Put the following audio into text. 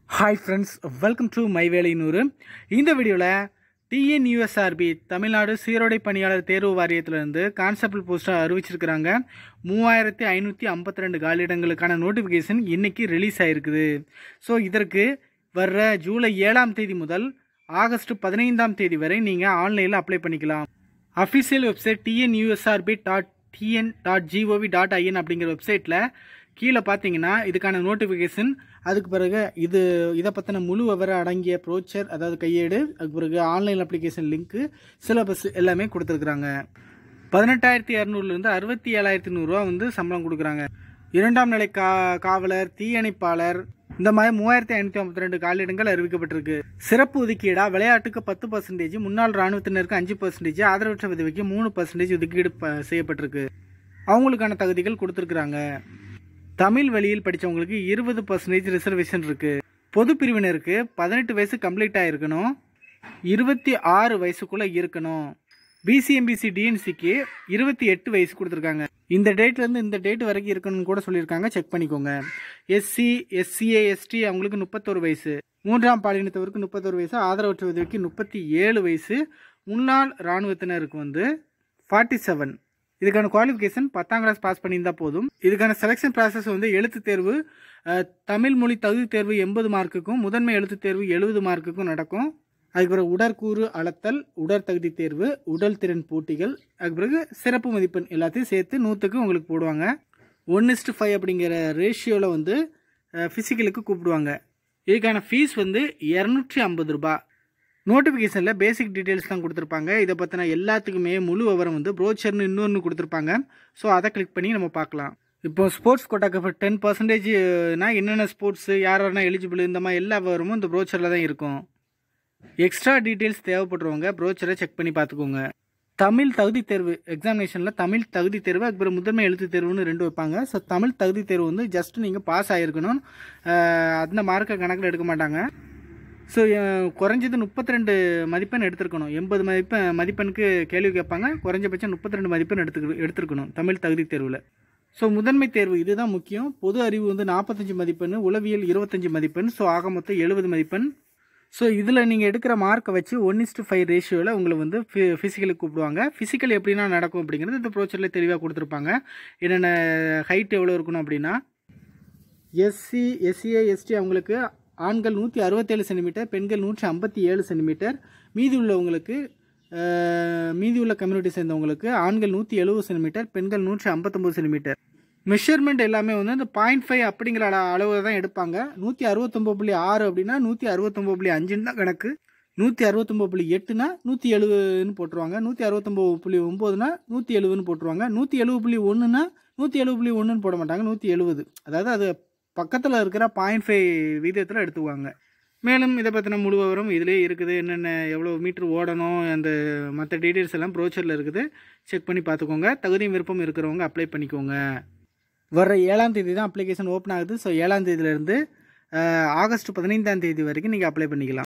hi friends welcome to my வேலை நூறு இந்த வீடியோவில் டிஎன்யூஎஸ்ஆர்பி தமிழ்நாடு சீருடை பணியாளர் தேர்வு வாரியத்திலிருந்து கான்ஸ்டபிள் போஸ்டர் அறிவிச்சிருக்கிறாங்க மூவாயிரத்தி ஐநூற்றி ஐம்பத்தி ரெண்டு காலியிடங்களுக்கான நோட்டிஃபிகேஷன் இன்னைக்கு ரிலீஸ் ஆயிருக்குது ஸோ இதற்கு வர்ற ஜூலை ஏழாம் தேதி முதல் ஆகஸ்ட் பதினைந்தாம் தேதி வரை நீங்கள் ஆன்லைனில் அப்ளை பண்ணிக்கலாம் official website TNUSRB dot TN dot GOV dot IN அப்படிங்கிற வெப்சைட்டில் கீழே பார்த்தீங்கன்னா இதுக்கான நோட்டிஃபிகேஷன் அதுக்கு பிறகு இது இதை பற்றின முழு விவரம் அடங்கிய ப்ரோச்சர் அதாவது கையேடு அதுக்கு பிறகு ஆன்லைன் அப்ளிகேஷன் லிங்க்கு சிலபஸ் எல்லாமே கொடுத்துருக்குறாங்க பதினெட்டாயிரத்தி இரநூறுலேருந்து அறுபத்தி ஏழாயிரத்தி நூறுரூவா வந்து சம்பளம் கொடுக்குறாங்க இரண்டாம் நிலை கா காவலர் தீயணைப்பாளர் இந்த மாதிரி மூவாயிரத்தி ஐநூற்றி ஐம்பத்தி ரெண்டு காலியிடங்கள் அறிவிக்கப்பட்டிருக்கு சிறப்பு ஒதுக்கீடா விளையாட்டுக்கு பத்து பர்சன்டேஜ் முன்னாள் இராணுவத்தினருக்கு அஞ்சு பர்சன்டேஜ் ஆதரவற்ற விதவைக்கு மூணு பர்சன்டேஜ் ஒதுக்கீடு ப- செய்யப்பட்டிருக்கு அவங்களுக்கான தகுதிகள் கொடுத்துருக்குறாங்க தமிழ் வழியில் படித்தவங்களுக்கு இருபது பர்சன்டேஜ் ரிசர்வேஷன் இருக்கு பொது பிரிவினருக்கு பதினெட்டு வயசு கம்ப்ளீட் ஆயிருக்கணும் இருபத்தி ஆறு வயசுக்குள்ள இருக்கணும் பிசிஎம்பிசி டிஎன்சிக்கு இருபத்தி எட்டு வயசு கொடுத்துருக்காங்க இந்த டேட்ல இருந்து இந்த டேட் வரைக்கும் இருக்கணும்னு கூட சொல்லியிருக்காங்க செக் பண்ணிக்கோங்க எஸ்சி எஸ்சிஏ எஸ்டி அவங்களுக்கு முப்பத்தொரு வயசு மூன்றாம் பாலினத்தவருக்கு முப்பத்தொரு வயசு ஆதரவற்ற உதவிக்கு முப்பத்தி ஏழு வயசு முன்னாள் இராணுவத்தினருக்கு வந்து ஃபார்ட்டி செவன் இதுக்கான குவாலிஃபிகேஷன் பத்தாம் கிளாஸ் பாஸ் பண்ணியிருந்தா போதும் இதுக்கான செலெக்ஷன் ப்ராசஸ் வந்து எழுத்து தேர்வு அஹ், தமிழ் மொழி தகுதி தேர்வு எண்பது மார்க்குக்கும் முதன்மை எழுத்து தேர்வு எழுபது மார்க்குக்கும் நடக்கும் அதுக்கு பிறகு உடற்கூறு அளத்தல் உடற்தகுதி தேர்வு உடல் திறன் போட்டிகள் அதுக்கு பிறகு சிறப்பு மதிப்பெண் எல்லாத்தையும் சேர்த்து நூற்றுக்கு உங்களுக்கு போடுவாங்க ஒன் இஸ்டு ஃபைவ் அப்படிங்கிற ரேஷியோவில் வந்து ஃபிசிக்கலுக்கு கூப்பிடுவாங்க இதுக்கான ஃபீஸ் வந்து இரநூற்றி ஐம்பது ரூபாய் நோட்டிஃபிகேஷனில் பேசிக் டீட்டெயில்ஸ் தான் கொடுத்துருப்பாங்க இதை பற்றின எல்லாத்துக்குமே முழு விவரம் வந்து ப்ரோச்சர்னு இன்னொன்று கொடுத்துருப்பாங்க ஸோ அதை கிளிக் பண்ணி நம்ம பார்க்கலாம் இப்போ ஸ்போர்ட்ஸ் கோட்டாக்கு டென் பர்சன்டேஜ்னா என்னென்ன ஸ்போர்ட்ஸு யார் யாரெல்லாம் எலிஜிபிள் இந்த மாதிரி எல்லா விவரமும் இந்த ப்ரோச்சரில் தான் இருக்கும் எக்ஸ்ட்ரா டீட்டெயில்ஸ் தேவைப்படுறவங்க ப்ரோச்சரை செக் பண்ணி பார்த்துக்கோங்க தமிழ் தகுதி தேர்வு எக்ஸாமினேஷனில் தமிழ் தகுதி தேர்வு அதுக்கப்புறம் முதன்மை எழுத்து தேர்வுன்னு ரெண்டு வைப்பாங்க ஸோ தமிழ் தகுதி தேர்வு வந்து ஜஸ்ட் நீங்கள் பாஸ் ஆகிருக்கணும் அஹ் அந்த மார்க்கை கணக்கில் எடுக்க மாட்டாங்க ஸோ குறைஞ்சது முப்பத்தி ரெண்டு மதிப்பெண் எடுத்திருக்கணும் எண்பது மதிப்பெண் மதிப்பெண்ணுக்கு கேள்வி கேட்பாங்க குறைஞ்சபட்சம் முப்பத்தி ரெண்டு மதிப்பெண் எடுத்து எடுத்திருக்கணும் தமிழ் தகுதி தேர்வில் ஸோ முதன்மை தேர்வு இதுதான் முக்கியம் பொது அறிவு வந்து நாற்பத்தஞ்சு மதிப்பெண் உளவியல் இருபத்தஞ்சு மதிப்பெண் ஸோ ஆக மொத்தம் எழுபது மதிப்பெண் ஸோ இதில் நீங்கள் எடுக்கிற மார்க்கை வச்சு ஒன் இஸ்டு ஃபைவ் ரேஷியோவில் உங்களை வந்து ஃபிசிக்கலுக்கு கூப்பிடுவாங்க ஃபிசிக்கல் எப்படின்னா நடக்கும் அப்படிங்கிறது இந்த ப்ரோச்சரில் தெளிவாக கொடுத்துருப்பாங்க என்னென்ன ஹைட் எவ்வளோ இருக்கணும் அப்படின்னா எஸ்சி எஸ்சிஏ எஸ்டி அவங்களுக்கு ஆண்கள் நூற்றி அறுபத்தேழு சென்டிமீட்டர் பெண்கள் நூற்றி ஐம்பத்தி ஏழு சென்டிமீட்டர் மீதி உள்ளவங்களுக்கு அஹ், மீதி உள்ள கம்யூனிட்டி சேர்ந்தவங்களுக்கு ஆண்கள் நூற்றி எழுபது சென்டிமீட்டர் பெண்கள் நூற்றி ஐம்பத்தொம்பது சென்டிமீட்டர் மெஷர்மெண்ட் எல்லாமே வந்து இந்த பாயிண்ட் ஃபைவ் அப்படிங்கிற அள அளவு தான் எடுப்பாங்க நூற்றி அறுபத்தொம்பது புள்ளி ஆறு அப்படின்னா நூற்றி அறுபத்தொம்பது புள்ளி அஞ்சுன்னு தான் கணக்கு நூற்றி அறுபத்தொம்பது புள்ளி எட்டுனா நூற்றி எழுபதுன்னு போட்டுருவாங்க நூற்றி அறுபத்தொம்பது புள்ளி ஒம்போதுனா நூற்றி எழுபதுன்னு போட்டுருவாங்க நூற்றி எழுபது புள்ளி ஒன்றுனா நூற்றி எழுபது புள்ளி ஒன்றுன்னு போட மாட்டாங்க நூற்றி எழுபது அதாவது அது பக்கத்தில் இருக்கிற பாயிண்ட் ஃபைவ் வீதத்தில் எடுத்துக்குவாங்க மேலும் இதை பற்றின முழு விவரம் இதிலே இருக்குது என்னென்ன எவ்வளோ மீட்டர் ஓடணும் அந்த மற்ற டீட்டெயில்ஸ் எல்லாம் ப்ரோச்சரில் இருக்குது செக் பண்ணி பார்த்துக்கோங்க தகுதி விருப்பம் இருக்கிறவங்க அப்ளை பண்ணிக்கோங்க வர்ற ஏழாம் தேதி தான் அப்ளிகேஷன் ஓப்பன் ஆகுது ஸோ ஏழாம் தேதியிலேருந்து ஆகஸ்ட் பதினைந்தாம் தேதி வரைக்கும் நீங்கள் அப்ளை பண்ணிக்கலாம்